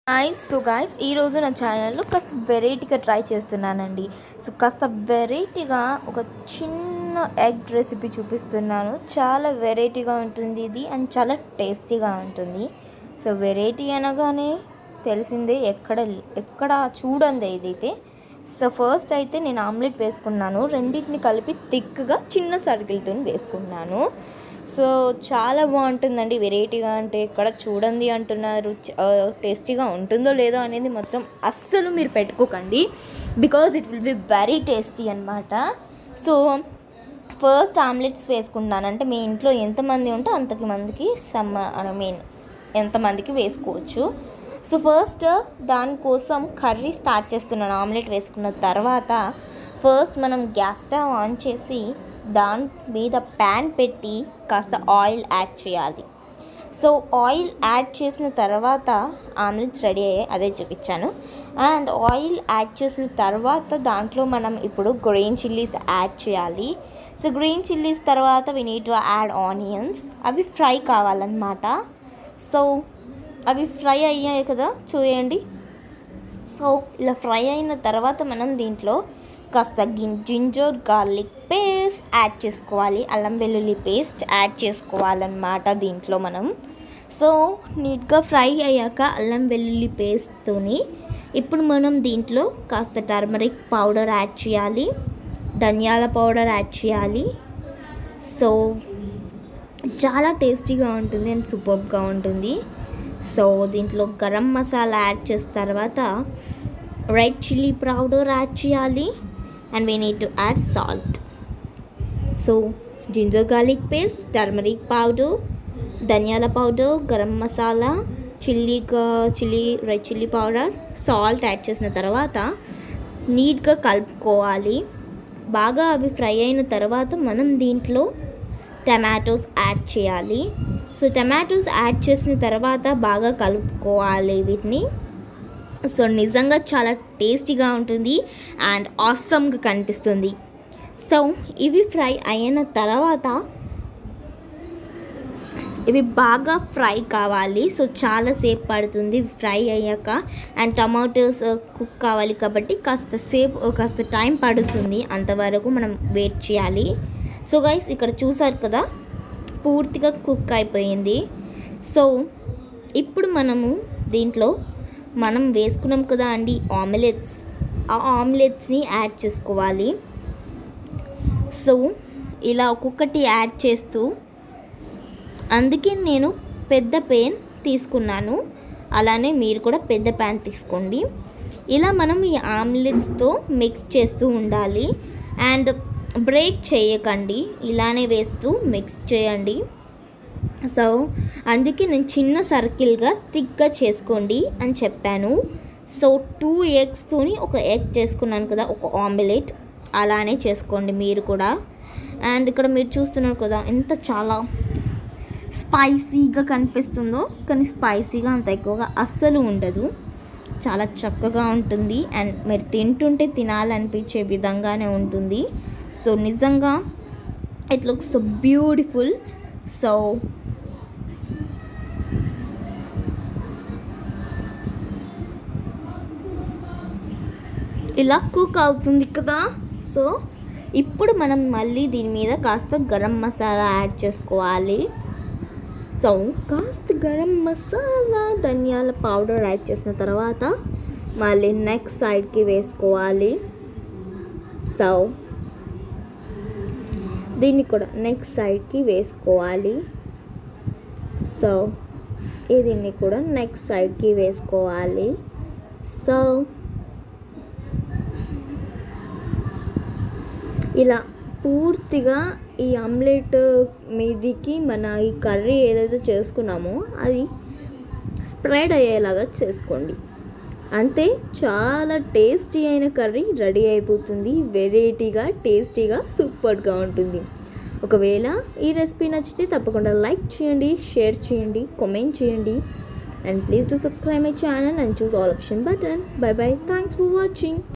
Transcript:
hi so guys ఈరోజు నా ఛానల్లో కాస్త వెరైటీగా ట్రై చేస్తున్నానండి సో కాస్త వెరైటీగా ఒక చిన్న ఎగ్ రెసిపీ చూపిస్తున్నాను చాలా వెరైటీగా ఉంటుంది ఇది అండ్ చాలా టేస్టీగా ఉంటుంది సో వెరైటీ అనగానే తెలిసిందే ఎక్కడ ఎక్కడ చూడండి ఇదైతే సో ఫస్ట్ అయితే నేను ఆమ్లెట్ వేసుకున్నాను రెండింటిని కలిపి థిక్గా చిన్న సర్కిల్తో వేసుకున్నాను సో చాలా బాగుంటుందండి వెరైటీగా అంటే ఇక్కడ చూడండి అంటున్నారు చ- ఆ, టేస్టీగా ఉంటుందో లేదో అనేది మాత్రం అస్సలు మీరు పెట్టుకోకండి because it will be very tasty అనమాట సో ఫస్ట్ ఆమ్లెట్స్ వేసుకుంటున్నాను అంటే మీ ఇంట్లో ఎంతమంది ఉంటే అంతకి మందికి సమ్ ఐ మీన్ ఎంతమందికి వేసుకోవచ్చు సో ఫస్ట్ దానికోసం కర్రీ స్టార్ట్ చేస్తున్నాను ఆమ్లెట్ వేసుకున్న తర్వాత ఫస్ట్ మనం గ్యాస్ స్టవ్ ఆన్ చేసి దాని మీద ప్యాన్ పెట్టి కాస్త ఆయిల్ యాడ్ చేయాలి సో ఆయిల్ యాడ్ చేసిన తర్వాత ఆమ్లెట్స్ రెడీ అయ్యాయి అదే చూపించాను అండ్ ఆయిల్ యాడ్ చేసిన తర్వాత దాంట్లో మనం ఇప్పుడు గ్రీన్ చిల్లీస్ యాడ్ చేయాలి సో గ్రీన్ చిల్లీస్ తర్వాత we need to add onions అవి ఫ్రై కావాలన్నమాట సో అవి ఫ్రై అయ్యాయి కదా చూయండి సో ఇలా ఫ్రై అయిన తర్వాత మనం దీంట్లో కాస్త గిన్ జింజర్ గార్లిక్ పేస్ట్ యాడ్ చేసుకోవాలి అల్లం వెల్లుల్లి పేస్ట్ యాడ్ చేసుకోవాలన్నమాట దీంట్లో మనం సో నీట్గా ఫ్రై అయ్యాక అల్లం వెల్లుల్లి పేస్ట్తోని ఇప్పుడు మనం దీంట్లో కాస్త టర్మరిక్ పౌడర్ యాడ్ చేయాలి ధనియాల పౌడర్ యాడ్ చేయాలి సో చాలా టేస్టీగా ఉంటుంది అండ్ సూపర్గా ఉంటుంది సో దీంట్లో గరం మసాలా యాడ్ చేసిన తర్వాత రెడ్ చిల్లీ పౌడర్ యాడ్ చేయాలి and we need to add salt so ginger garlic paste turmeric powder ధనియాల powder garam masala chilli chilli red chilli powder salt add చేసిన తర్వాత నీట్గా కలుపుకోవాలి బాగా అవి ఫ్రై అయిన తర్వాత మనం దీంట్లో టమాటోస్ యాడ్ చేయాలి సో టమాటోస్ యాడ్ చేసిన తర్వాత బాగా కలుపుకోవాలి వీటిని సో నిజంగా చాలా టేస్టీగా ఉంటుంది అండ్ ఆసమ్గా కనిపిస్తుంది సో ఇవి ఫ్రై అయిన తర్వాత ఇవి బాగా ఫ్రై కావాలి సో చాలాసేపు పడుతుంది ఫ్రై అయ్యాక అండ్ టమాటోస్ కుక్ కావాలి కాబట్టి కాస్త సేపు కాస్త టైం పడుతుంది అంతవరకు మనం వెయిట్ చేయాలి సో గైస్ ఇక్కడ చూసారు కదా పూర్తిగా కుక్ అయిపోయింది సో ఇప్పుడు మనము దీంట్లో మనం వేసుకున్నాం కదా అండి ఆమ్లెట్స్ ఆ ఆమ్లెట్స్ని యాడ్ చేసుకోవాలి సో ఇలా ఒక్కొక్కటి యాడ్ చేస్తూ అందుకే నేను పెద్ద పెన్ తీసుకున్నాను అలానే మీరు కూడా పెద్ద ప్యాన్ తీసుకోండి ఇలా మనం ఈ ఆమ్లెట్స్తో మిక్స్ చేస్తూ ఉండాలి అండ్ బ్రేక్ చేయకండి ఇలానే వేస్తూ మిక్స్ చేయండి సో అందుకే నేను చిన్న సర్కిల్గా థిక్గా చేసుకోండి అని చెప్పాను సో టూ ఎగ్స్తోని ఒక ఎగ్ చేసుకున్నాను కదా ఒక ఆమ్లెట్ అలానే చేసుకోండి మీరు కూడా అండ్ ఇక్కడ మీరు చూస్తున్నారు కదా ఎంత చాలా స్పైసీగా కనిపిస్తుందో కానీ స్పైసీగా అంత ఎక్కువగా అస్సలు ఉండదు చాలా చక్కగా ఉంటుంది అండ్ మీరు తింటుంటే తినాలనిపించే విధంగానే ఉంటుంది సో నిజంగా it looks so beautiful so ఇలా కుక్ అవుతుంది కదా సో ఇప్పుడు మనం మళ్ళీ దీని మీద కాస్త గరం మసాలా యాడ్ చేసుకోవాలి సో కాస్త గరం మసాలా ధనియాల పౌడర్ యాడ్ చేసిన తర్వాత మళ్ళీ నెక్స్ట్ సైడ్కి వేసుకోవాలి సో దీన్ని కూడా నెక్స్ట్ సైడ్కి వేసుకోవాలి సో దీన్ని కూడా నెక్స్ట్ సైడ్కి వేసుకోవాలి సో ఇలా పూర్తిగా ఈ ఆమ్లెట్ మీదికి మన ఈ కర్రీ ఏదైతే చేసుకున్నామో అది స్ప్రెడ్ అయ్యేలాగా చేసుకోండి అంతే చాలా టేస్టీ అయిన కర్రీ రెడీ అయిపోతుంది వెరైటీగా టేస్టీగా సూపర్గా ఉంటుంది ఒకవేళ ఈ రెసిపీ నచ్చితే తప్పకుండా లైక్ చేయండి షేర్ చేయండి కామెంట్ చేయండి and please to subscribe my channel and choose all option button bye bye thanks for watching